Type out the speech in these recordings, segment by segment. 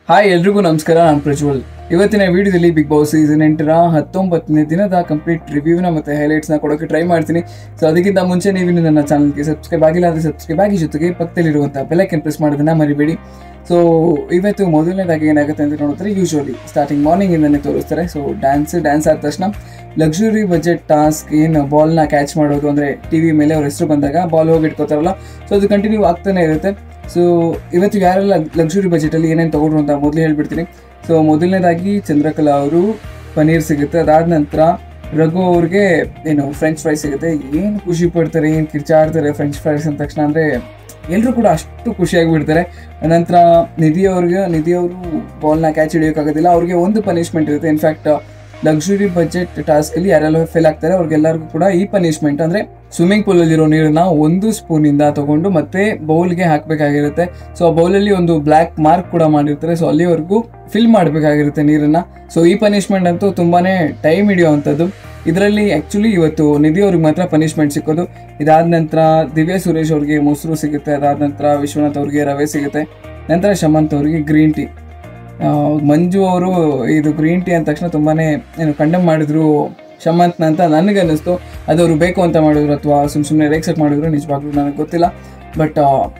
hi ಎಲ್ರಿಗೂ ನಮಸ್ಕಾರ ನಾನು ಪ್ರಜ್ವಲ್ ಇವತ್ತಿನ ವಿಡಿಯೋದಲ್ಲಿ ಬಿಗ್ ಬಾಸ್ ಸೀಸನ್ ಎಂಟರ ಹತ್ತೊಂಬತ್ತನೇ ದಿನದ ಕಂಪ್ಲೀಟ್ ರಿವ್ಯೂನ ಮತ್ತೆ ಹೈಲೈಟ್ಸ್ನ ಕೊಡೋಕೆ ಟ್ರೈ ಮಾಡ್ತೀನಿ ಸೊ ಅದಕ್ಕಿಂತ ಮುಂಚೆ ನೀವು ಇನ್ನು ನನ್ನ ಚಾನಲ್ಗೆ ಸಬ್ಸ್ಕ್ರೈಬ್ ಆಗಿಲ್ಲ ಅಂದರೆ ಸಬ್ಸ್ಕ್ರೈಬ್ ಆಗಿ ಜೊತೆಗೆ ಪಕ್ಕದಲ್ಲಿರುವಂಥ ಬೆಲ್ಲೈಕನ್ ಪ್ರೆಸ್ ಮಾಡೋದನ್ನ ಮರಿಬೇಡಿ ಸೊ ಇವತ್ತು ಮೊದಲನೇದಾಗಿ ಏನಾಗುತ್ತೆ ಅಂತ ನೋಡಿದ್ರೆ ಯೂಶುವಲಿ ಸ್ಟಾರ್ಟಿಂಗ್ ಮಾರ್ನಿಂಗ್ ಇಂದನೇ ತೋರಿಸ್ತಾರೆ ಸೊ ಡ್ಯಾನ್ಸ್ ಡ್ಯಾನ್ಸ್ ಆದ ತಕ್ಷಣ ಲಕ್ಸುರಿ ಬಜೆಟ್ ಟಾಸ್ಕ್ ಏನು ಬಾಲ್ನ ಕ್ಯಾಚ್ ಮಾಡೋದು ಅಂದರೆ ಟಿ ವಿ ಮೇಲೆ ಅವ್ರ ಹೆಸರು ಬಂದಾಗ ಬಾಲ್ ಹೋಗಿ ಇಟ್ಕೋತಾರಲ್ಲ ಸೊ ಅದು ಕಂಟಿನ್ಯೂ ಆಗ್ತಾನೆ ಇರುತ್ತೆ ಸೊ ಇವತ್ತು ಯಾರೆಲ್ಲ ಲಕ್ಸುರಿ ಬಜೆಟಲ್ಲಿ ಏನೇನು ತೊಗೊಂಡ್ರು ಅಂತ ಮೊದಲು ಹೇಳ್ಬಿಡ್ತೀನಿ ಸೊ ಮೊದಲನೇದಾಗಿ ಚಂದ್ರಕಲಾ ಅವರು ಪನೀರ್ ಸಿಗುತ್ತೆ ಅದಾದ ನಂತರ ರಘು ಅವ್ರಿಗೆ ಏನು ಫ್ರೆಂಚ್ ಫ್ರೈಸ್ ಸಿಗುತ್ತೆ ಏನು ಖುಷಿ ಪಡ್ತಾರೆ ಏನು ಕಿರ್ಚಾಡ್ತಾರೆ ಫ್ರೆಂಚ್ ಫ್ರೈಸ್ ಅಂದ ತಕ್ಷಣ ಅಂದರೆ ಎಲ್ಲರೂ ಕೂಡ ಅಷ್ಟು ಖುಷಿಯಾಗಿ ಬಿಡ್ತಾರೆ ನಂತರ ನಿಧಿ ಅವ್ರಿಗೆ ನಿಧಿ ಅವರು ಬಾಲ್ನ ಕ್ಯಾಚ್ ಹಿಡಿಯೋಕ್ಕಾಗೋದಿಲ್ಲ ಅವ್ರಿಗೆ ಒಂದು ಪನಿಷ್ಮೆಂಟ್ ಇರುತ್ತೆ ಇನ್ಫ್ಯಾಕ್ಟ್ ಲಕ್ಸುರಿ ಬಜೆಟ್ ಟಾಸ್ಕಲ್ಲಿ ಯಾರೆಲ್ಲ ಫೇಲ್ ಆಗ್ತಾರೆ ಅವ್ರಿಗೆಲ್ಲರಿಗೂ ಕೂಡ ಈ ಪನಿಷ್ಮೆಂಟ್ ಅಂದರೆ ಸ್ವಿಮ್ಮಿಂಗ್ ಪೂಲಲ್ಲಿರೋ ನೀರನ್ನ ಒಂದು ಸ್ಪೂನಿಂದ ತಗೊಂಡು ಮತ್ತೆ ಬೌಲ್ಗೆ ಹಾಕಬೇಕಾಗಿರುತ್ತೆ ಸೊ ಆ ಬೌಲಲ್ಲಿ ಒಂದು ಬ್ಲ್ಯಾಕ್ ಮಾರ್ಕ್ ಕೂಡ ಮಾಡಿರ್ತಾರೆ ಸೊ ಅಲ್ಲಿವರೆಗೂ ಫಿಲ್ ಮಾಡಬೇಕಾಗಿರುತ್ತೆ ನೀರನ್ನ ಸೊ ಈ ಪನಿಷ್ಮೆಂಟ್ ಅಂತೂ ತುಂಬಾನೇ ಟೈಮ್ ಹಿಡಿಯುವಂಥದ್ದು ಇದರಲ್ಲಿ ಆ್ಯಕ್ಚುಲಿ ಇವತ್ತು ನಿಧಿ ಅವ್ರಿಗೆ ಮಾತ್ರ ಪನಿಷ್ಮೆಂಟ್ ಸಿಕ್ಕೋದು ಇದಾದ ನಂತರ ದಿವ್ಯಾ ಸುರೇಶ್ ಅವ್ರಿಗೆ ಮೊಸರು ಸಿಗುತ್ತೆ ಅದಾದ ನಂತರ ವಿಶ್ವನಾಥ್ ಅವ್ರಿಗೆ ರವೆ ಸಿಗುತ್ತೆ ನಂತರ ಶಮಂತ್ ಅವ್ರಿಗೆ ಗ್ರೀನ್ ಟೀ ಆ, ಮಂಜು ಅವರು ಇದು ಗ್ರೀನ್ ಟೀ ಅಂದ ತಕ್ಷಣ ತುಂಬಾನೇ ಏನು ಕಂಡಮ್ ಮಾಡಿದ್ರು ಶಮಂತ್ನ ಅಂತ ನನಗೆ ಅನ್ನಿಸ್ತು ಅದು ಅವರು ಬೇಕು ಅಂತ ಮಾಡಿದ್ರು ಅಥವಾ ಸುಮ್ಮ ಸುಮ್ಮನೆ ರೇಕ್ಸೆಟ್ ಮಾಡಿದ್ರು ನಿಜವಾಗ್ಲೂ ನನಗೆ ಗೊತ್ತಿಲ್ಲ ಬಟ್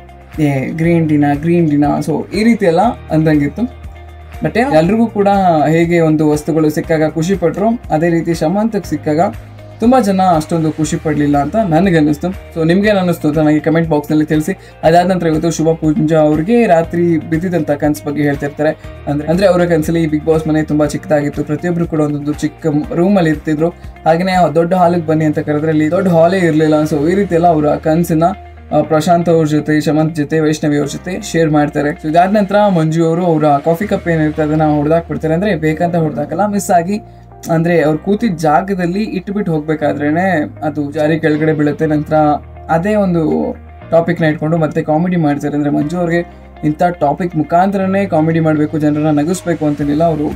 ಏ ಗ್ರೀನ್ ಟೀನ ಗ್ರೀನ್ ಟೀನ ಸೊ ಈ ರೀತಿ ಎಲ್ಲ ಅಂದಂಗಿತ್ತು ಬಟ್ ಎಲ್ರಿಗೂ ಕೂಡ ಹೇಗೆ ಒಂದು ವಸ್ತುಗಳು ಸಿಕ್ಕಾಗ ಖುಷಿ ಪಟ್ರು ಅದೇ ರೀತಿ ಶಮಂತಕ್ಕೆ ಸಿಕ್ಕಾಗ ತುಂಬಾ ಜನ ಅಷ್ಟೊಂದು ಖುಷಿ ಪಡಲಿಲ್ಲ ಅಂತ ನನಗೆ ಅನ್ನಿಸ್ತು ಸೊ ನಿಮ್ಗೆ ಅನ್ನಿಸ್ತು ಅಂತ ನನಗೆ ಕಮೆಂಟ್ ಬಾಕ್ಸ್ನಲ್ಲಿ ತಿಳಿಸಿ ಅದಾದ ನಂತರ ಇವತ್ತು ಶುಭ ಪೂಂಜಾ ಅವ್ರಿಗೆ ರಾತ್ರಿ ಬಿದ್ದಿದ್ದಂಥ ಕನ್ಸ್ ಬಗ್ಗೆ ಹೇಳ್ತಿರ್ತಾರೆ ಅಂದ್ರೆ ಅಂದ್ರೆ ಅವರ ಕನ್ಸಲ್ಲಿ ಬಿಗ್ ಬಾಸ್ ಮನೆ ತುಂಬಾ ಚಿಕ್ಕದಾಗಿತ್ತು ಪ್ರತಿಯೊಬ್ರು ಕೂಡ ಒಂದೊಂದು ಚಿಕ್ಕ ರೂಮ್ ಅಲ್ಲಿ ಇರ್ತಿದ್ರು ಹಾಗೆಯೇ ದೊಡ್ಡ ಹಾಲಿಗೆ ಬನ್ನಿ ಅಂತ ಕರೆದ್ರೆ ಅಲ್ಲಿ ದೊಡ್ಡ ಹಾಲೇ ಇರಲಿಲ್ಲ ಸೊ ಈ ರೀತಿ ಎಲ್ಲ ಅವರ ಕನ್ಸನ್ನ ಆ, ಪ್ರಶಾಂತ್ ಅವ್ರ ಜೊತೆ ಶಮಂತ್ ಜೊತೆ ವೈಷ್ಣವಿ ಅವ್ರ ಜೊತೆ ಶೇರ್ ಮಾಡ್ತಾರೆ ಸೊ ಇದಾದ ನಂತರ ಮಂಜು ಅವರು ಅವರ ಕಾಫಿ ಕಪ್ ಏನಿರುತ್ತೆ ಅದನ್ನ ಹೊಡೆದಾಕ್ಬಿಡ್ತಾರೆ ಅಂದ್ರೆ ಬೇಕಂತ ಹೊಡೆದಾಕಲ್ಲ ಮಿಸ್ ಆಗಿ ಅಂದ್ರೆ ಅವ್ರು ಕೂತಿದ್ದ ಜಾಗದಲ್ಲಿ ಇಟ್ಬಿಟ್ಟು ಹೋಗ್ಬೇಕಾದ್ರೇನೆ ಅದು ಜಾರಿ ಕೆಳಗಡೆ ಬೀಳುತ್ತೆ ನಂತರ ಅದೇ ಒಂದು ಟಾಪಿಕ್ನ ಇಟ್ಕೊಂಡು ಮತ್ತೆ ಕಾಮಿಡಿ ಮಾಡ್ತಾರೆ ಅಂದ್ರೆ ಮಂಜು ಅವ್ರಿಗೆ ಇಂಥ ಟಾಪಿಕ್ ಮುಖಾಂತರನೇ ಕಾಮಿಡಿ ಮಾಡಬೇಕು ಜನರನ್ನ ನಗಿಸ್ಬೇಕು ಅಂತೇನಿಲ್ಲ ಅವರು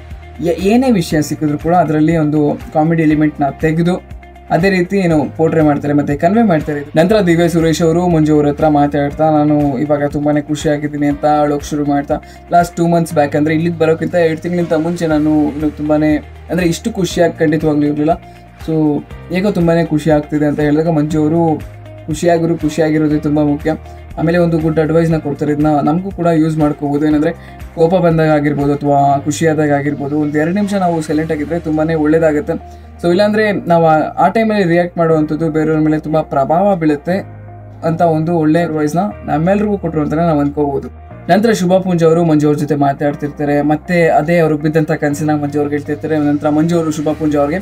ಏನೇ ವಿಷಯ ಸಿಕ್ಕಿದ್ರು ಕೂಡ ಅದರಲ್ಲಿ ಒಂದು ಕಾಮಿಡಿ ಎಲಿಮೆಂಟ್ನ ತೆಗೆದು ಅದೇ ರೀತಿ ಏನು ಪೋಟ್ರೆ ಮಾಡ್ತಾರೆ ಮತ್ತೆ ಕನ್ವೆ ಮಾಡ್ತಾರೆ ನಂತರ ದಿವ್ಯ ಸುರೇಶ್ ಅವರು ಮಂಜು ಅವ್ರ ಹತ್ರ ಮಾತಾಡ್ತಾ ನಾನು ಇವಾಗ ತುಂಬಾನೇ ಖುಷಿಯಾಗಿದ್ದೀನಿ ಅಂತ ಅಳೋಕ್ ಶುರು ಮಾಡ್ತಾ ಲಾಸ್ಟ್ ಟೂ ಮಂತ್ಸ್ ಬ್ಯಾಕ್ ಅಂದ್ರೆ ಇಲ್ಲಿಗೆ ಬರೋಕ್ಕಿಂತ ಎರಡು ತಿಂಗಳಿಂದ ಮುಂಚೆ ನಾನು ಇನ್ನು ತುಂಬಾನೇ ಅಂದ್ರೆ ಇಷ್ಟು ಖುಷಿಯಾಗಿ ಖಂಡಿತವಾಗ್ಲೂ ಇರಲಿಲ್ಲ ಸೊ ಹೇಗೋ ತುಂಬಾನೇ ಖುಷಿ ಆಗ್ತಿದೆ ಅಂತ ಹೇಳಿದಾಗ ಮಂಜು ಅವರು ಖುಷಿಯಾಗಿರು ಖುಷಿಯಾಗಿರೋದು ತುಂಬ ಮುಖ್ಯ ಆಮೇಲೆ ಒಂದು ಗುಡ್ ಅಡ್ವೈಸ್ನ ಕೊಡ್ತಾರೆ ಇದನ್ನ ನಮಗೂ ಕೂಡ ಯೂಸ್ ಮಾಡ್ಕೋಬೋದು ಏನಂದರೆ ಕೋಪ ಬಂದಾಗ ಆಗಿರ್ಬೋದು ಅಥವಾ ಖುಷಿಯಾದಾಗ ಆಗಿರ್ಬೋದು ಒಂದು ಎರಡು ನಿಮಿಷ ನಾವು ಸೈಲೆಂಟ್ ಆಗಿದ್ರೆ ತುಂಬಾ ಒಳ್ಳೇದಾಗುತ್ತೆ ಸೊ ಇಲ್ಲಾಂದರೆ ನಾವು ಆ- ಆ ಟೈಮಲ್ಲಿ ರಿಯಾಕ್ಟ್ ಮಾಡುವಂಥದ್ದು ಬೇರೆಯವ್ರ ಮೇಲೆ ತುಂಬ ಪ್ರಭಾವ ಬೀಳುತ್ತೆ ಅಂತ ಒಂದು ಒಳ್ಳೆ ಅಡ್ವೈಸ್ನ ನಮ್ಮೆಲ್ರಿಗೂ ಕೊಟ್ಟರು ಅಂತಲೇ ನಾವು ಅನ್ಕೋಬಹುದು ನಂತರ ಶುಭ ಪೂಂಜ ಅವರು ಮಂಜು ಅವ್ರ ಜೊತೆ ಮಾತಾಡ್ತಿರ್ತಾರೆ ಮತ್ತೆ ಅದೇ ಅವ್ರಿಗೆ ಬಿದ್ದಂಥ ಕನಸಿನ ಮಂಜು ಅವ್ರಿಗೆ ಹೇಳ್ತಿರ್ತಾರೆ ನಂತರ ಮಂಜು ಅವರು ಶುಭ ಪೂಂಜ ಅವ್ರಿಗೆ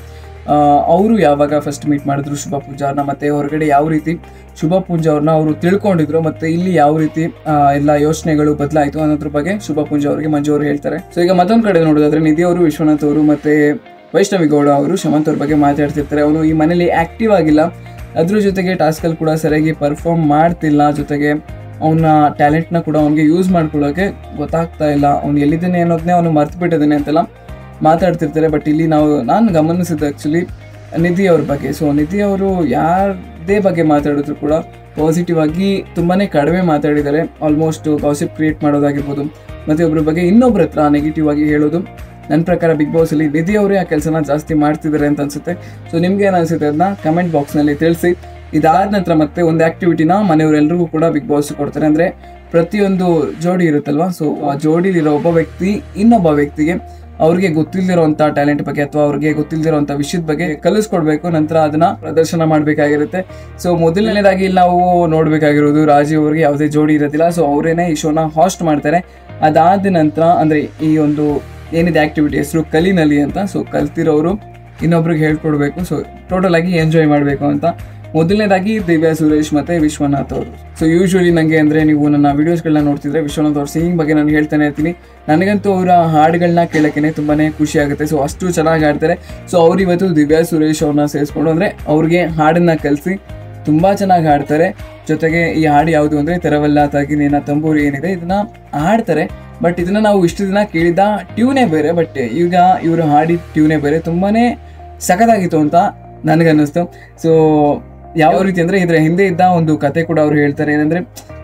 ಅವರು ಯಾವಾಗ ಫಸ್ಟ್ ಮೀಟ್ ಮಾಡಿದ್ರು ಶುಭ ಪೂಜಾ ಅವ್ರನ್ನ ಮತ್ತೆ ಹೊರಗಡೆ ಯಾವ ರೀತಿ ಶುಭ ಪೂಜಾ ಅವ್ರನ್ನ ಅವರು ತಿಳ್ಕೊಂಡಿದ್ರು ಮತ್ತೆ ಇಲ್ಲಿ ಯಾವ ರೀತಿ ಆ, ಎಲ್ಲ ಯೋಚನೆಗಳು ಬದಲಾಯಿತು ಅನ್ನೋದ್ರ ಬಗ್ಗೆ ಶುಭ ಪೂಜಾ ಅವರಿಗೆ ಮಂಜು ಅವರು ಹೇಳ್ತಾರೆ ಸೊ ಈಗ ಮತ್ತೊಂದು ಕಡೆ ನೋಡೋದಾದ್ರೆ ನಿಧಿ ಅವರು ವಿಶ್ವನಾಥ್ ಅವರು ಮತ್ತೆ ವೈಷ್ಣವಿ ಗೌಡ ಅವರು ಶಮಂತ್ ಅವ್ರ ಬಗ್ಗೆ ಮಾತಾಡ್ತಿರ್ತಾರೆ ಅವನು ಈ ಮನೇಲಿ ಆಕ್ಟಿವ್ ಆಗಿಲ್ಲ ಅದ್ರ ಜೊತೆಗೆ ಟಾಸ್ಕಲ್ಲಿ ಕೂಡ ಸರಿಯಾಗಿ ಪರ್ಫಾರ್ಮ್ ಮಾಡ್ತಿಲ್ಲ ಜೊತೆಗೆ ಅವನ ಟ್ಯಾಲೆಂಟ್ನ ಕೂಡ ಅವನಿಗೆ ಯೂಸ್ ಮಾಡ್ಕೊಳ್ಳೋಕೆ ಗೊತ್ತಾಗ್ತಾ ಇಲ್ಲ ಅವ್ನು ಎಲ್ಲಿದ್ದಾನೆ ಅನ್ನೋದನ್ನೇ ಅವನು ಮರ್ತು ಬಿಟ್ಟಿದ್ದಾನೆ ಅಂತೆಲ್ಲ ಮಾತಾಡ್ತಿರ್ತಾರೆ ಬಟ್ ಇಲ್ಲಿ ನಾವು ನಾನು ಗಮನಿಸಿದ್ದು ಆ್ಯಕ್ಚುಲಿ ನಿಧಿ ಅವ್ರ ಬಗ್ಗೆ ಸೊ ನಿಧಿ ಅವರು ಯಾರದೇ ಬಗ್ಗೆ ಮಾತಾಡಿದ್ರು ಕೂಡ ಪಾಸಿಟಿವ್ ಆಗಿ ತುಂಬಾನೇ ಕಡಿಮೆ ಮಾತಾಡಿದ್ದಾರೆ ಆಲ್ಮೋಸ್ಟ್ ಕಾಸಿಪ್ ಕ್ರಿಯೇಟ್ ಮಾಡೋದಾಗಿರ್ಬೋದು ಮತ್ತೆ ಒಬ್ಬರ ಬಗ್ಗೆ ಇನ್ನೊಬ್ರ ಹತ್ರ ನೆಗೆಟಿವ್ ಆಗಿ ಹೇಳೋದು ನನ್ನ ಪ್ರಕಾರ ಬಿಗ್ ಬಾಸ್ ಅಲ್ಲಿ ನಿಧಿ ಅವರೇ ಆ ಕೆಲಸನ ಜಾಸ್ತಿ ಮಾಡ್ತಿದ್ದಾರೆ ಅಂತ ಅನ್ಸುತ್ತೆ ಸೊ ನಿಮ್ಗೆ ಏನು ಅನ್ಸುತ್ತೆ ಅದನ್ನ ಕಮೆಂಟ್ ಬಾಕ್ಸ್ನಲ್ಲಿ ತಿಳಿಸಿ ಇದಾದ ನಂತರ ಮತ್ತೆ ಒಂದು ಆಕ್ಟಿವಿಟಿನ ಮನೆಯವರೆಲ್ಲರಿಗೂ ಕೂಡ ಬಿಗ್ ಬಾಸ್ ಕೊಡ್ತಾರೆ ಅಂದ್ರೆ ಪ್ರತಿಯೊಂದು ಜೋಡಿ ಇರುತ್ತಲ್ವಾ ಸೊ ಆ ಜೋಡಿಲಿರೋ ಒಬ್ಬ ವ್ಯಕ್ತಿ ಇನ್ನೊಬ್ಬ ವ್ಯಕ್ತಿಗೆ ಅವ್ರಿಗೆ ಗೊತ್ತಿಲ್ದಿರೋಂಥ ಟ್ಯಾಲೆಂಟ್ ಬಗ್ಗೆ ಅಥವಾ ಅವ್ರಿಗೆ ಗೊತ್ತಿಲ್ದಿರೋಂಥ ವಿಷಯದ ಬಗ್ಗೆ ಕಲಿಸ್ಕೊಡ್ಬೇಕು ನಂತರ ಅದನ್ನ ಪ್ರದರ್ಶನ ಮಾಡಬೇಕಾಗಿರುತ್ತೆ ಸೊ ಮೊದಲನೇದಾಗಿ ಇಲ್ಲಿ ನಾವು ನೋಡ್ಬೇಕಾಗಿರೋದು ರಾಜೀವ್ ಅವ್ರಿಗೆ ಯಾವುದೇ ಜೋಡಿ ಇರೋದಿಲ್ಲ ಸೊ ಅವರೇನೆ ಈ ಶೋನ ಹಾಸ್ಟ್ ಮಾಡ್ತಾರೆ ಅದಾದ ನಂತರ ಅಂದ್ರೆ ಈ ಒಂದು ಏನಿದೆ ಆಕ್ಟಿವಿಟಿ ಹೆಸರು ಕಲಿನಲಿ ಅಂತ ಸೊ ಕಲ್ತಿರೋರು ಇನ್ನೊಬ್ರಿಗೆ ಹೇಳ್ಕೊಡ್ಬೇಕು ಸೊ ಟೋಟಲ್ ಆಗಿ ಎಂಜಾಯ್ ಮಾಡಬೇಕು ಅಂತ ಮೊದಲನೇದಾಗಿ ದಿವ್ಯಾ ಸುರೇಶ್ ಮತ್ತೆ ವಿಶ್ವನಾಥ್ ಅವರು ಸೊ ಯೂಶುವಲಿ ನನಗೆ ಅಂದ್ರೆ ನೀವು ನನ್ನ ವಿಡಿಯೋಸ್ಗಳನ್ನ ನೋಡ್ತಿದ್ರೆ ವಿಶ್ವನಾಥ್ ಅವ್ರ ಸಿಂಗಿಂಗ್ ಬಗ್ಗೆ ನಾನು ಹೇಳ್ತಾನೆ ಇರ್ತೀನಿ ನನಗಂತೂ ಅವರ ಹಾಡುಗಳನ್ನ ಕೇಳೋಕೆ ತುಂಬಾನೇ ಖುಷಿ ಆಗುತ್ತೆ ಸೊ ಅಷ್ಟು ಚೆನ್ನಾಗಿ ಹಾಡ್ತಾರೆ ಸೊ ಅವ್ರು ಇವತ್ತು ದಿವ್ಯಾ ಸುರೇಶ್ ಅವ್ರನ್ನ ಸೇರಿಸ್ಕೊಂಡು ಅಂದ್ರೆ ಅವ್ರಿಗೆ ಹಾಡನ್ನ ಕಲಿಸಿ ತುಂಬಾ ಚೆನ್ನಾಗಿ ಹಾಡ್ತಾರೆ ಜೊತೆಗೆ ಈ ಹಾಡು ಯಾವುದು ಅಂದ್ರೆ ತೆರವಲ್ಲ ತಾಗಿನೇನ ತಂಬೂರಿ ಏನಿದೆ ಇದನ್ನ ಹಾಡ್ತಾರೆ ಬಟ್ ಇದನ್ನ ನಾವು ಇಷ್ಟು ದಿನ ಕೇಳಿದ ಟ್ಯೂನೇ ಬೇರೆ ಬಟ್ ಈಗ ಇವರು ಹಾಡಿದ ಟ್ಯೂನೇ ಬೇರೆ ತುಂಬಾನೇ ಸಖತ್ತಾಗಿತ್ತು ಅಂತ ನನಗನ್ನಿಸ್ತು ಸೊ ಯಾವ ರೀತಿ ಅಂದ್ರೆ ಇದ್ರ ಹಿಂದೆ ಇದ್ದ ಒಂದು ಕತೆ ಕೂಡ ಅವ್ರು ಹೇಳ್ತಾರೆ ಏನಂದ್ರೆ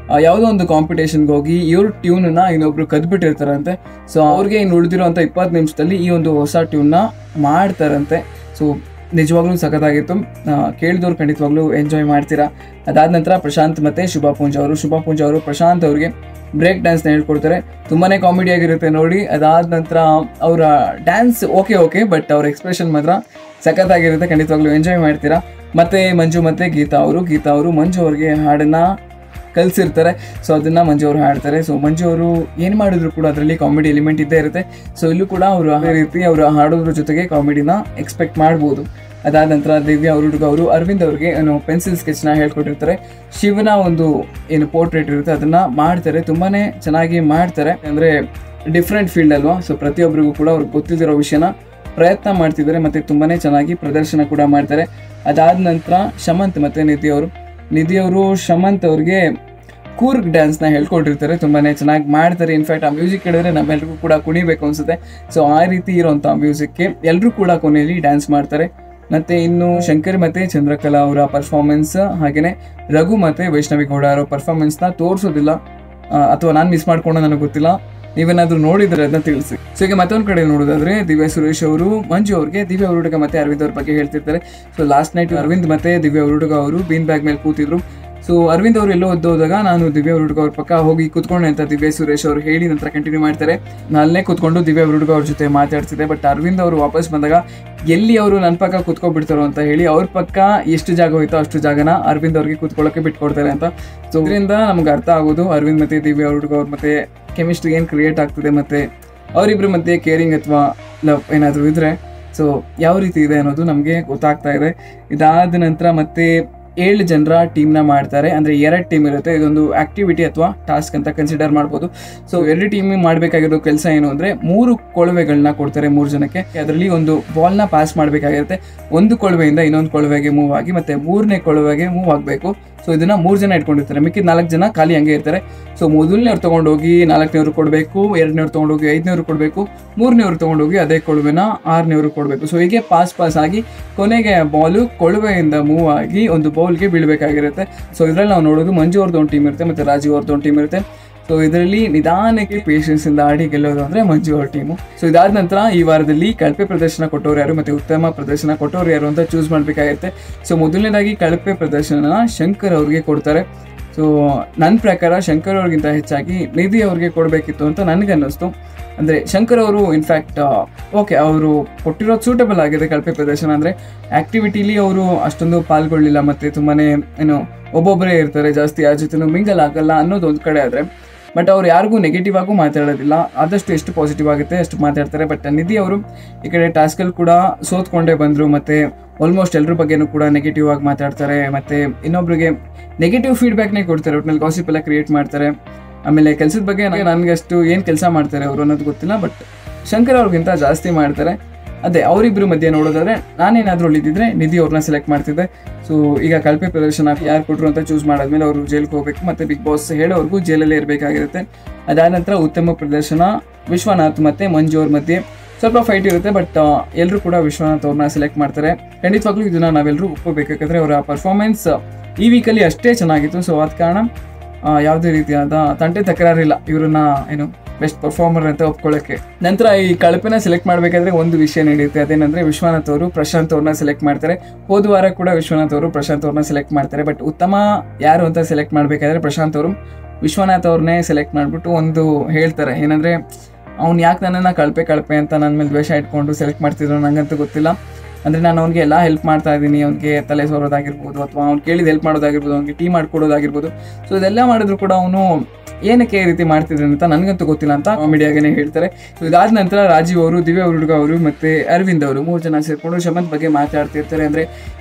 ಆ, ಯಾವುದೋ ಒಂದು ಕಾಂಪಿಟೇಷನ್ಗೆ ಹೋಗಿ ಇವ್ರ ಟ್ಯೂನನ್ನ ಇನ್ನೊಬ್ರು ಕದ್ಬಿಟ್ಟಿರ್ತಾರಂತೆ ಸೊ ಅವ್ರಿಗೆ ಇನ್ನು ಉಳಿದಿರೋಂಥ ಇಪ್ಪತ್ತು ನಿಮಿಷದಲ್ಲಿ ಈ ಒಂದು ಹೊಸ ಟ್ಯೂನ್ನ ಮಾಡ್ತಾರಂತೆ ಸೊ ನಿಜವಾಗ್ಲೂ ಸಖತ್ತಾಗಿತ್ತು ಆ, ಕೇಳಿದವ್ರು ಖಂಡಿತವಾಗ್ಲೂ ಎಂಜಾಯ್ ಮಾಡ್ತೀರಾ ಅದಾದ ನಂತರ ಪ್ರಶಾಂತ್ ಮತ್ತೆ ಶುಭಾ ಪೂಂಜ ಅವರು ಶುಭಾ ಪೂಂಜ ಅವರು ಪ್ರಶಾಂತ್ ಅವ್ರಿಗೆ ಬ್ರೇಕ್ ಡ್ಯಾನ್ಸ್ನ ಹೇಳ್ಕೊಡ್ತಾರೆ ತುಂಬಾನೇ ಕಾಮಿಡಿ ಆಗಿರುತ್ತೆ ನೋಡಿ ಅದಾದ ನಂತರ ಅವರ ಡ್ಯಾನ್ಸ್ ಓಕೆ ಓಕೆ ಬಟ್ ಅವ್ರ ಎಕ್ಸ್ಪ್ರೆಷನ್ ಮಾತ್ರ ಸಖತ್ತಾಗಿರುತ್ತೆ ಖಂಡಿತವಾಗ್ಲೂ ಎಂಜಾಯ್ ಮಾಡ್ತೀರಾ ಮತ್ತೆ ಮಂಜು ಮತ್ತೆ ಗೀತಾ ಅವರು ಗೀತಾ ಅವರು ಮಂಜು ಅವ್ರಿಗೆ ಹಾಡನ್ನ ಕಲಿಸಿರ್ತಾರೆ ಸೊ ಅದನ್ನ ಮಂಜು ಅವರು ಹಾಡ್ತಾರೆ ಸೊ ಮಂಜು ಅವರು ಏನು ಮಾಡಿದ್ರು ಕೂಡ ಅದರಲ್ಲಿ ಕಾಮಿಡಿ ಎಲಿಮೆಂಟ್ ಇದ್ದೇ ಇರುತ್ತೆ ಸೊ ಇಲ್ಲೂ ಕೂಡ ಅವರು ಅದೇ ರೀತಿ ಅವರು ಹಾಡೋದ್ರ ಜೊತೆಗೆ ಕಾಮಿಡಿನ ಎಕ್ಸ್ಪೆಕ್ಟ್ ಮಾಡ್ಬೋದು ಅದಾದ ನಂತರ ದಿವ್ಯಾ ಅವ್ರ ಹುಡುಗ ಅವರು ಅರವಿಂದ್ ಅವ್ರಿಗೆ ಏನು ಪೆನ್ಸಿಲ್ ಸ್ಕೆಚ್ನ ಹೇಳ್ಕೊಟ್ಟಿರ್ತಾರೆ ಶಿವನ ಒಂದು ಏನು ಪೋರ್ಟ್ರೇಟ್ ಇರುತ್ತೆ ಅದನ್ನ ಮಾಡ್ತಾರೆ ತುಂಬಾನೇ ಚೆನ್ನಾಗಿ ಮಾಡ್ತಾರೆ ಅಂದ್ರೆ ಡಿಫ್ರೆಂಟ್ ಫೀಲ್ಡ್ ಅಲ್ವಾ ಸೊ ಪ್ರತಿಯೊಬ್ಬರಿಗೂ ಕೂಡ ಅವ್ರಿಗೆ ಗೊತ್ತಿದ್ದಿರೋ ವಿಷಯನ ಪ್ರಯತ್ನ ಮಾಡ್ತಿದ್ದಾರೆ ಮತ್ತೆ ತುಂಬಾನೇ ಚೆನ್ನಾಗಿ ಪ್ರದರ್ಶನ ಕೂಡ ಮಾಡ್ತಾರೆ ಅದಾದ ನಂತರ ಶಮಂತ್ ಮತ್ತೆ ನಿಧಿ ಅವರು ನಿಧಿ ಅವರು ಶಮಂತ್ ಅವ್ರಿಗೆ ಕೂರ್ಗ್ ಡ್ಯಾನ್ಸ್ನ ಹೇಳ್ಕೊಟ್ಟಿರ್ತಾರೆ ತುಂಬಾನೇ ಚೆನ್ನಾಗಿ ಮಾಡ್ತಾರೆ ಇನ್ಫ್ಯಾಕ್ಟ್ ಆ ಮ್ಯೂಸಿಕ್ ಕೇಳಿದ್ರೆ ನಮ್ಮೆಲ್ರಿಗೂ ಕೂಡ ಕುಣಿಬೇಕು ಅನ್ಸುತ್ತೆ ಸೊ ಆ ರೀತಿ ಇರುವಂಥ ಮ್ಯೂಸಿಕ್ಗೆ ಎಲ್ಲರೂ ಕೂಡ ಕೊನೆಯಲ್ಲಿ ಡ್ಯಾನ್ಸ್ ಮಾಡ್ತಾರೆ ಮತ್ತೆ ಇನ್ನು ಶಂಕರ್ ಮತ್ತೆ ಚಂದ್ರಕಲಾ ಅವರ ಪರ್ಫಾರ್ಮೆನ್ಸ್ ಹಾಗೇನೆ ರಘು ಮತ್ತೆ ವೈಷ್ಣವಿ ಗೌಡ ಅವರ ಪರ್ಫಾರ್ಮೆನ್ಸ್ನ ತೋರಿಸೋದಿಲ್ಲ ಅಥವಾ ನಾನು ಮಿಸ್ ಮಾಡ್ಕೊಂಡು ನನಗೆ ಗೊತ್ತಿಲ್ಲ ನೀವೇನಾದ್ರೂ ನೋಡಿದ್ರೆ ಅದನ್ನ ತಿಳಿಸಿ ಸೊ ಈಗ ಮತ್ತೊಂದು ಕಡೆ ನೋಡೋದಾದ್ರೆ ದಿವ್ಯಾ ಸುರೇಶ್ ಅವರು ಮಂಜು ಅವ್ರಿಗೆ ದಿವ್ಯಾ ಹುಡುಗ ಮತ್ತೆ ಅರವಿಂದ್ ಅವ್ರ ಬಗ್ಗೆ ಹೇಳ್ತಿರ್ತಾರೆ ಸೊ ಲಾಸ್ಟ್ ನೈಟ್ ಅರವಿಂದ್ ಮತ್ತೆ ದಿವ್ಯಾ ಹುಡುಗ ಅವರು ಬೀನ್ ಬ್ಯಾಗ್ ಮೇಲೆ ಕೂತಿದ್ರು ಸೊ ಅರವಿಂದ್ ಅವರು ಎಲ್ಲೋ ಹೋದಾಗ ನಾನು ದಿವ್ಯಾ ಹುಡುಗ ಅವ್ರ ಪಕ್ಕ ಹೋಗಿ ಕೂತ್ಕೊಂಡೆ ಅಂತ ದಿವ್ಯಾ ಸುರೇಶ್ ಅವರು ಹೇಳಿ ನಂತರ ಕಂಟಿನ್ಯೂ ಮಾಡ್ತಾರೆ ನಾನೇ ಕೂತ್ಕೊಂಡು ದಿವ್ಯಾ ಹುಡುಗ ಅವ್ರ ಜೊತೆ ಮಾತಾಡ್ತಿದ್ದೆ ಬಟ್ ಅರವಿಂದ್ ಅವರು ವಾಪಸ್ ಬಂದಾಗ ಎಲ್ಲಿ ಅವರು ನನ್ನ ಪಕ್ಕ ಕೂತ್ಕೊಬಿಡ್ತಾರೋ ಅಂತ ಹೇಳಿ ಅವ್ರ ಪಕ್ಕ ಎಷ್ಟು ಜಾಗ ಹೋಯ್ತೋ ಅಷ್ಟು ಜಾಗನ ಅರವಿಂದ್ ಅವ್ರಿಗೆ ಕೂತ್ಕೊಳ್ಳೋಕೆ ಬಿಟ್ಕೊಡ್ತಾರೆ ಅಂತ ಸೊ ಇದರಿಂದ ನಮ್ಗೆ ಅರ್ಥ ಆಗೋದು ಅರವಿಂದ್ ಮತ್ತೆ ದಿವ್ಯಾ ಹುಡುಗ ಅವ್ರ ಮತ್ತೆ ಕೆಮಿಸ್ಟ್ರಿ ಏನು ಕ್ರಿಯೇಟ್ ಆಗ್ತಿದೆ ಮತ್ತೆ ಅವರಿಬ್ಬರ ಮಧ್ಯೆ ಕೇರಿಂಗ್ ಅಥವಾ ಲವ್ ಏನಾದರೂ ಇದ್ರೆ ಸೊ ಯಾವ ರೀತಿ ಇದೆ ಅನ್ನೋದು ನಮಗೆ ಗೊತ್ತಾಗ್ತಾ ಇದೆ ಇದಾದ ನಂತರ ಮತ್ತೆ ಏಳು ಜನರ ಟೀಮ್ನ ಮಾಡ್ತಾರೆ ಅಂದರೆ ಎರಡು ಟೀಮ್ ಇರುತ್ತೆ ಇದೊಂದು ಆಕ್ಟಿವಿಟಿ ಅಥವಾ ಟಾಸ್ಕ್ ಅಂತ ಕನ್ಸಿಡರ್ ಮಾಡ್ಬೋದು ಸೊ ಎರಡು ಟೀಮ್ ಮಾಡಬೇಕಾಗಿರೋ ಕೆಲಸ ಏನು ಅಂದರೆ ಮೂರು ಕೊಳವೆಗಳನ್ನ ಕೊಡ್ತಾರೆ ಮೂರು ಜನಕ್ಕೆ ಅದರಲ್ಲಿ ಒಂದು ಬಾಲ್ನ ಪಾಸ್ ಮಾಡಬೇಕಾಗಿರುತ್ತೆ ಒಂದು ಕೊಳವೆಯಿಂದ ಇನ್ನೊಂದು ಕೊಳವೆಗೆ ಮೂವ್ ಆಗಿ ಮತ್ತೆ ಮೂರನೇ ಕೊಳವೆಗೆ ಮೂವ್ ಆಗಬೇಕು ಸೊ ಇದನ್ನ ಮೂರು ಜನ ಇಟ್ಕೊಂಡಿರ್ತಾರೆ ಮಿಕ್ಕಿದ ನಾಲ್ಕು ಜನ ಖಾಲಿ ಹಂಗೆ ಇರ್ತಾರೆ ಸೊ ಮೊದಲನೇವ್ರು ತೊಗೊಂಡೋಗಿ ನಾಲ್ಕನೇವ್ರು ಕೊಡಬೇಕು ಎರಡನೇವ್ರು ತೊಗೊಂಡೋಗಿ ಐದನೇವ್ರು ಕೊಡಬೇಕು ಮೂರನೇವ್ರು ತೊಗೊಂಡೋಗಿ ಅದೇ ಕೊಳುವೆನ ಆರನೇವ್ರು ಕೊಡಬೇಕು ಸೊ ಹೀಗೆ ಪಾಸ್ ಪಾಸ್ ಆಗಿ ಕೊನೆಗೆ ಬಾಲು ಕೊಳುವೆಯಿಂದ ಮೂವ್ ಆಗಿ ಒಂದು ಬೌಲ್ಗೆ ಬೀಳಬೇಕಾಗಿರುತ್ತೆ ಸೊ ಇದರಲ್ಲಿ ನಾವು ನೋಡೋದು ಮಂಜು ಅವ್ರದ್ದು ಒಂದು ಟೀಮ್ ಇರುತ್ತೆ ಮತ್ತು ರಾಜೀವ್ ಅವ್ರದ್ದು ಒಂದು ಟೀಮ್ ಇರುತ್ತೆ ಸೊ ಇದರಲ್ಲಿ ನಿಧಾನಕ್ಕೆ ಪೇಷನ್ಸ್ ಇಂದ ಆಡಿ ಗೆಲ್ಲೋದು ಅಂದ್ರೆ ಮಂಜು ಅವ್ರ ಟೀಮು ಸೊ ಇದಾದ ನಂತರ ಈ ವಾರದಲ್ಲಿ ಕಳಪೆ ಪ್ರದರ್ಶನ ಕೊಟ್ಟವ್ರು ಯಾರು ಮತ್ತೆ ಉತ್ತಮ ಪ್ರದರ್ಶನ ಕೊಟ್ಟವ್ರು ಯಾರು ಅಂತ ಚೂಸ್ ಮಾಡಬೇಕಾಗಿರುತ್ತೆ ಸೊ ಮೊದಲನೇದಾಗಿ ಕಳಪೆ ಪ್ರದರ್ಶನ ಶಂಕರ್ ಅವ್ರಿಗೆ ಕೊಡ್ತಾರೆ ಸೊ ನನ್ನ ಪ್ರಕಾರ ಶಂಕರ್ ಅವ್ರಿಗಿಂತ ಹೆಚ್ಚಾಗಿ ನಿಧಿ ಅವ್ರಿಗೆ ಕೊಡಬೇಕಿತ್ತು ಅಂತ ನನಗೆ ಅನ್ನಿಸ್ತು ಅಂದರೆ ಶಂಕರ್ ಅವರು ಇನ್ಫ್ಯಾಕ್ಟ್ ಓಕೆ ಅವರು ಕೊಟ್ಟಿರೋದು ಸೂಟಬಲ್ ಆಗಿದೆ ಕಳಪೆ ಪ್ರದರ್ಶನ ಅಂದರೆ ಆ್ಯಕ್ಟಿವಿಟಿಲಿ ಅವರು ಅಷ್ಟೊಂದು ಪಾಲ್ಗೊಳ್ಳಿಲ್ಲ ಮತ್ತು ತುಂಬಾ ಏನು ಒಬ್ಬೊಬ್ಬರೇ ಇರ್ತಾರೆ ಜಾಸ್ತಿ ಯಾರ ಜೊತೆನೂ ಮಿಂಗಲ್ ಆಗಲ್ಲ ಅನ್ನೋದು ಒಂದು ಕಡೆ ಆದರೆ ಬಟ್ ಅವ್ರು ಯಾರಿಗೂ ನೆಗೆಟಿವ್ ಆಗು ಮಾತಾಡೋದಿಲ್ಲ ಆದಷ್ಟು ಎಷ್ಟು ಪಾಸಿಟಿವ್ ಆಗುತ್ತೆ ಅಷ್ಟು ಮಾತಾಡ್ತಾರೆ ಬಟ್ ನಿಧಿ ಅವರು ಈ ಕಡೆ ಟಾಸ್ಕಲ್ಲಿ ಕೂಡ ಸೋತ್ಕೊಂಡೇ ಬಂದರು ಮತ್ತು ಆಲ್ಮೋಸ್ಟ್ ಎಲ್ಲರ ಬಗ್ಗೆನೂ ಕೂಡ ನೆಗೆಟಿವ್ ಆಗಿ ಮಾತಾಡ್ತಾರೆ ಮತ್ತು ಇನ್ನೊಬ್ರಿಗೆ ನೆಗೆಟಿವ್ ಫೀಡ್ಬ್ಯಾಕ್ನೇ ಕೊಡ್ತಾರೆ ಒಟ್ಟಿನಲ್ಲಿ ಗಾಸಿಪ್ ಎಲ್ಲ ಕ್ರಿಯೇಟ್ ಮಾಡ್ತಾರೆ ಆಮೇಲೆ ಕೆಲಸದ ಬಗ್ಗೆ ನನಗೆ ಅಷ್ಟು ಏನು ಕೆಲಸ ಮಾಡ್ತಾರೆ ಅವರು ಅನ್ನೋದು ಗೊತ್ತಿಲ್ಲ ಬಟ್ ಶಂಕರ್ ಅವ್ರಿಗಿಂತ ಜಾಸ್ತಿ ಮಾಡ್ತಾರೆ ಅದೇ ಅವರಿಬ್ಬರ ಮಧ್ಯೆ ನೋಡೋದಾದ್ರೆ ನಾನೇನಾದರೂ ಉಳಿದಿದ್ರೆ ನಿಧಿ ಅವ್ರನ್ನ ಸೆಲೆಕ್ಟ್ ಮಾಡ್ತಿದ್ದೆ ಸೊ ಈಗ ಕಳಪೆ ಪ್ರದರ್ಶನ ಯಾರು ಕೊಟ್ಟರು ಅಂತ ಚೂಸ್ ಮಾಡಾದ್ಮೇಲೆ ಅವರು ಜೈಲ್ಗೆ ಹೋಗ್ಬೇಕು ಮತ್ತೆ ಬಿಗ್ ಬಾಸ್ ಹೇಳೋವರೆಗೂ ಜೈಲಲ್ಲೇ ಇರಬೇಕಾಗಿರುತ್ತೆ ಅದಾದ ನಂತರ ಉತ್ತಮ ಪ್ರದರ್ಶನ ವಿಶ್ವನಾಥ್ ಮತ್ತೆ ಮಂಜು ಅವ್ರ ಮಧ್ಯೆ ಸ್ವಲ್ಪ ಫೈಟ್ ಇರುತ್ತೆ ಬಟ್ ಎಲ್ಲರೂ ಕೂಡ ವಿಶ್ವನಾಥ್ ಅವ್ರನ್ನ ಸೆಲೆಕ್ಟ್ ಮಾಡ್ತಾರೆ ಖಂಡಿತವಾಗ್ಲೂ ಇದನ್ನ ನಾವೆಲ್ಲರೂ ಒಪ್ಪಬೇಕು ಯಾಕಂದ್ರೆ ಅವರ ಪರ್ಫಾರ್ಮೆನ್ಸ್ ಈ ವೀಕಲ್ಲಿ ಅಷ್ಟೇ ಚೆನ್ನಾಗಿತ್ತು ಸೊ ಆದ ಕಾರಣ ಆ, ಯಾವುದೇ ರೀತಿಯಾದ ತಂಟೆ ತಕರಾರಿಲ್ಲ ಇವ್ರನ್ನ ಏನು ಬೆಸ್ಟ್ ಪರ್ಫಾರ್ಮರ್ ಅಂತ ಒಪ್ಕೊಳ್ಳೋಕ್ಕೆ ನಂತರ ಈ ಕಳಪೆನ ಸೆಲೆಕ್ಟ್ ಮಾಡಬೇಕಾದ್ರೆ ಒಂದು ವಿಷಯ ನಡೆಯುತ್ತೆ ಅದೇನಂದ್ರೆ ವಿಶ್ವನಾಥ್ ಅವರು ಪ್ರಶಾಂತ್ ಅವ್ರನ್ನ ಸೆಲೆಕ್ಟ್ ಮಾಡ್ತಾರೆ ಹೋದ ವಾರ ಕೂಡ ವಿಶ್ವನಾಥ್ ಅವರು ಪ್ರಶಾಂತ್ ಅವ್ರನ್ನ ಸೆಲೆಕ್ಟ್ ಮಾಡ್ತಾರೆ ಬಟ್ ಉತ್ತಮ ಯಾರು ಅಂತ ಸೆಲೆಕ್ಟ್ ಮಾಡಬೇಕಾದ್ರೆ ಪ್ರಶಾಂತ್ ಅವರು ವಿಶ್ವನಾಥ್ ಅವ್ರನ್ನೇ ಸೆಲೆಕ್ಟ್ ಮಾಡಿಬಿಟ್ಟು ಒಂದು ಹೇಳ್ತಾರೆ ಏನಂದ್ರೆ ಅವ್ನು ಯಾಕೆ ನನ್ನನ್ನು ಕಳಪೆ ಕಳಪೆ ಅಂತ ನನ್ನ ಮೇಲೆ ದ್ವೇಷ ಇಟ್ಕೊಂಡು ಸೆಲೆಕ್ಟ್ ಮಾಡ್ತಿದ್ರು ನಂಗಂತೂ ಗೊತ್ತಿಲ್ಲ ಅಂದರೆ ನಾನು ಅವ್ನಿಗೆ ಎಲ್ಲ ಹೆಲ್ಪ್ ಮಾಡ್ತಾ ಇದ್ದೀನಿ ಅವ್ನಿಗೆ ತಲೆ ಸೋರೋದಾಗಿರ್ಬೋದು ಅಥವಾ ಅವ್ನು ಕೇಳಿದ ಹೆಲ್ಪ್ ಮಾಡೋದಾಗಿರ್ಬೋದು ಅವ್ನಿಗೆ ಟೀ ಮಾಡ್ಕೊಡೋದಾಗಿರ್ಬೋದು ಸೊ ಇದೆಲ್ಲ ಮಾಡಿದ್ರು ಕೂಡ ಅವನು ಏನಕ್ಕೆ ಈ ರೀತಿ ಮಾಡ್ತಿದ್ರು ಅಂತ ನನಗಂತೂ ಗೊತ್ತಿಲ್ಲ ಅಂತ ಮೀಡಿಯಾಗೇನೆ ಹೇಳ್ತಾರೆ ಸೊ ಇದಾದ ನಂತರ ರಾಜೀವ್ ಅವರು ದಿವ್ಯ ಹುಡುಗ ಅವರು ಮತ್ತು ಅರವಿಂದ್ ಅವರು ಮೂರು ಜನ ಸೇರಿಕೊಂಡು ಶಮಂತ್ ಬಗ್ಗೆ ಮಾತಾಡ್ತಿರ್ತಾರೆ ಅಂದರೆ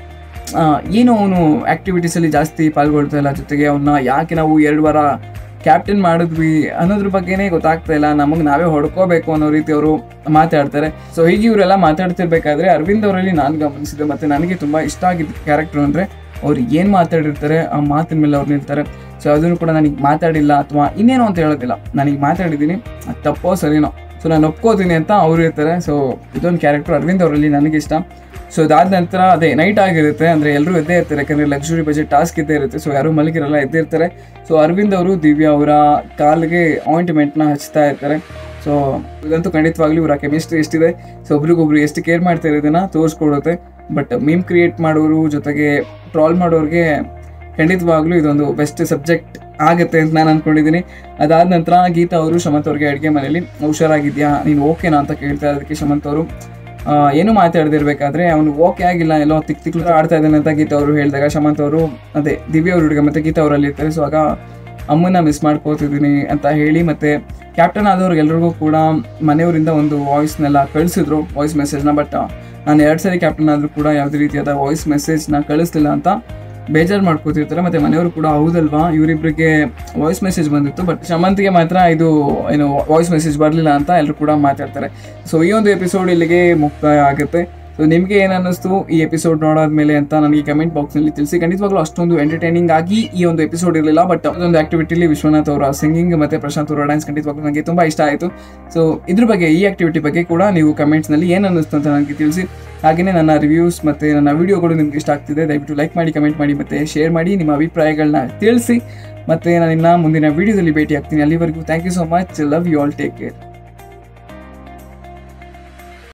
ಏನು ಅವನು ಆ್ಯಕ್ಟಿವಿಟೀಸಲ್ಲಿ ಜಾಸ್ತಿ ಪಾಲ್ಗೊಳ್ತಾ ಇಲ್ಲ ಜೊತೆಗೆ ಅವನ್ನ ಯಾಕೆ ನಾವು ಎರಡು ವಾರ ಕ್ಯಾಪ್ಟನ್ ಮಾಡಿದ್ವಿ ಅನ್ನೋದ್ರ ಬಗ್ಗೆನೇ ಗೊತ್ತಾಗ್ತಾ ಇಲ್ಲ ನಮಗೆ ನಾವೇ ಹೊಡ್ಕೋಬೇಕು ಅನ್ನೋ ರೀತಿ ಅವರು ಮಾತಾಡ್ತಾರೆ ಸೊ ಹೀಗೆ ಇವರೆಲ್ಲ ಮಾತಾಡ್ತಿರ್ಬೇಕಾದ್ರೆ ಅರವಿಂದ್ ಅವರಲ್ಲಿ ನಾನು ಗಮನಿಸಿದೆ ಮತ್ತು ನನಗೆ ತುಂಬ ಇಷ್ಟ ಆಗಿದ್ದ ಕ್ಯಾರೆಕ್ಟರ್ ಅಂದರೆ ಅವ್ರು ಏನು ಮಾತಾಡಿರ್ತಾರೆ ಆ ಮಾತಿನ ಮೇಲೆ ಅವ್ರು ನಿಲ್ತಾರೆ ಸೊ ಅದನ್ನು ಕೂಡ ನನಗೆ ಮಾತಾಡಿಲ್ಲ ಅಥವಾ ಇನ್ನೇನೋ ಅಂತ ಹೇಳೋದಿಲ್ಲ ನನಗೆ ಮಾತಾಡಿದ್ದೀನಿ ಅದು ತಪ್ಪೋ ಸರಿನೋ ಸೊ ನಾನು ಒಪ್ಕೋತೀನಿ ಅಂತ ಅವ್ರು ಇರ್ತಾರೆ ಸೊ ಇದೊಂದು ಕ್ಯಾರೆಕ್ಟರ್ ಅರವಿಂದ್ ಅವರಲ್ಲಿ ನನಗಿಷ್ಟ ಸೊ ಅದಾದ ನಂತರ ಅದೇ ನೈಟ್ ಆಗಿರುತ್ತೆ ಅಂದರೆ ಎಲ್ಲರೂ ಎದ್ದೇ ಇರ್ತಾರೆ ಯಾಕಂದರೆ ಲಕ್ಸುರಿ ಬಜೆಟ್ ಟಾಸ್ಕ್ ಇದ್ದೇ ಇರುತ್ತೆ ಸೊ ಯಾರು ಮಲಗಿರಲ್ಲ ಎದ್ದೇ ಇರ್ತಾರೆ ಸೊ ಅರವಿಂದ್ ಅವರು ದಿವ್ಯಾ ಅವರ ಕಾಲಿಗೆ ಆಯಿಂಟ್ಮೆಂಟ್ನ ಹಚ್ತಾ ಇರ್ತಾರೆ ಸೊ ಇದಂತೂ ಖಂಡಿತವಾಗ್ಲೂ ಇವರ ಕೆಮಿಸ್ಟ್ರಿ ಎಷ್ಟಿದೆ ಸೊ ಒಬ್ರಿಗೊಬ್ರು ಎಷ್ಟು ಕೇರ್ ಮಾಡ್ತಾ ಇರೋದನ್ನ ತೋರಿಸ್ಕೊಡುತ್ತೆ ಬಟ್ ಮೀಮ್ ಕ್ರಿಯೇಟ್ ಮಾಡೋರು ಜೊತೆಗೆ ಟ್ರಾಲ್ ಮಾಡೋರಿಗೆ ಖಂಡಿತವಾಗ್ಲೂ ಇದೊಂದು ಬೆಸ್ಟ್ ಸಬ್ಜೆಕ್ಟ್ ಆಗುತ್ತೆ ಅಂತ ನಾನು ಅನ್ಕೊಂಡಿದ್ದೀನಿ ಅದಾದ ನಂತರ ಗೀತಾ ಅವರು ಶಮಂತ್ ಅವ್ರಿಗೆ ಅಡುಗೆ ಮನೆಯಲ್ಲಿ ಹುಷಾರಾಗಿದ್ಯಾ ನೀನು ಓಕೆನಾ ಅಂತ ಕೇಳ್ತಾ ಇರೋದಕ್ಕೆ ಶಮಂತ್ ಅವರು ಆ, ಏನು ಮಾತಾಡದಿರ್ಬೇಕಾದ್ರೆ ಅವನು ಓಕೆ ಆಗಿಲ್ಲ ಎಲ್ಲೋ ತಿಕ್ ತಿಕ್ ಆಡ್ತಾ ಇದ್ದಾನೆ ಅಂತ ಗೀತಾ ಅವರು ಹೇಳಿದಾಗ ಶಮಂತ್ ಅವರು ಅದೇ ದಿವ್ಯ ಅವ್ರ ಹುಡುಗ ಮತ್ತೆ ಗೀತಾ ಅವರಲ್ಲಿ ಇರ್ತಾರೆ ಸೊ ಆಗ ಅಮ್ಮನ ಮಿಸ್ ಮಾಡ್ಕೋತಿದ್ದೀನಿ ಅಂತ ಹೇಳಿ ಮತ್ತೆ ಕ್ಯಾಪ್ಟನ್ ಆದವ್ರಿಗೆಲ್ರಿಗೂ ಕೂಡ ಮನೆಯವರಿಂದ ಒಂದು ವಾಯ್ಸ್ನೆಲ್ಲ ಕಳಿಸಿದ್ರು ವಾಯ್ಸ್ ಮೆಸೇಜ್ನ ಬಟ್ ನಾನು ಎರಡು ಸರಿ ಕ್ಯಾಪ್ಟನ್ ಆದರೂ ಕೂಡ ಯಾವುದೇ ರೀತಿಯಾದ ವಾಯ್ಸ್ ಮೆಸೇಜ್ನ ಕಳಿಸ್ಲಿಲ್ಲ ಅಂತ ಬೇಜಾರು ಮಾಡ್ಕೋತಿರ್ತಾರೆ ಮತ್ತೆ ಮನೆಯವರು ಕೂಡ ಹೌದಲ್ವಾ ಇವರಿಬ್ಬರಿಗೆ ವಾಯ್ಸ್ ಮೆಸೇಜ್ ಬಂದಿತ್ತು ಬಟ್ ಶಮಂತ್ಗೆ ಮಾತ್ರ ಇದು ಏನು ವಾಯ್ಸ್ ಮೆಸೇಜ್ ಬರಲಿಲ್ಲ ಅಂತ ಎಲ್ಲರೂ ಕೂಡ ಮಾತಾಡ್ತಾರೆ ಸೊ ಈ ಒಂದು ಎಪಿಸೋಡ್ ಇಲ್ಲಿಗೆ ಮುಕ್ತಾಯ ಆಗುತ್ತೆ ಸೊ ನಿಮಗೆ ಏನು ಅನ್ನಿಸ್ತು ಈ ಎಪಿಸೋಡ್ ನೋಡಾದ್ಮೇಲೆ ಅಂತ ನನಗೆ ಕಮೆಂಟ್ ಬಾಕ್ಸ್ನಲ್ಲಿ ತಿಳಿಸಿ ಖಂಡಿತವಾಗ್ಲೂ ಅಷ್ಟೊಂದು ಎಂಟರ್ಟೈನಿಂಗ್ ಆಗಿ ಈ ಒಂದು ಎಪಿಸೋಡ್ ಇರಲಿಲ್ಲ ಬಟ್ ಅದೊಂದು ಆಕ್ಟಿವಿಟಿಲಿ ವಿಶ್ವನಾಥ್ ಅವರ ಸಿಂಗಿಂಗ್ ಮತ್ತೆ ಪ್ರಶಾಂತ್ ಅವರ ಡ್ಯಾನ್ಸ್ ಖಂಡಿತವಾಗ್ಲೂ ನನಗೆ ತುಂಬ ಇಷ್ಟ ಆಯಿತು ಸೊ ಇದ್ರ ಬಗ್ಗೆ ಈ ಆಕ್ಟಿವಿಟಿ ಬಗ್ಗೆ ಕೂಡ ನೀವು ಕಮೆಂಟ್ಸ್ನಲ್ಲಿ ಏನು ಅನ್ನಿಸ್ತು ಅಂತ ನನಗೆ ತಿಳಿಸಿ ಹಾಗೆಯೇ ನನ್ನ ರಿವ್ಯೂಸ್ ಮತ್ತು ನನ್ನ ವಿಡಿಯೋಗಳು ನಿಮ್ಗೆ ಇಷ್ಟ ಆಗ್ತಿದೆ ದಯವಿಟ್ಟು ಲೈಕ್ ಮಾಡಿ ಕಮೆಂಟ್ ಮಾಡಿ ಮತ್ತು ಶೇರ್ ಮಾಡಿ ನಿಮ್ಮ ಅಭಿಪ್ರಾಯಗಳನ್ನ ತಿಳಿಸಿ ಮತ್ತು ನಾನು ಇನ್ನು ಮುಂದಿನ ವಿಡಿಯೋದಲ್ಲಿ ಭೇಟಿ ಆಗ್ತೀನಿ ಅಲ್ಲಿವರೆಗೂ thank you so much love you all take care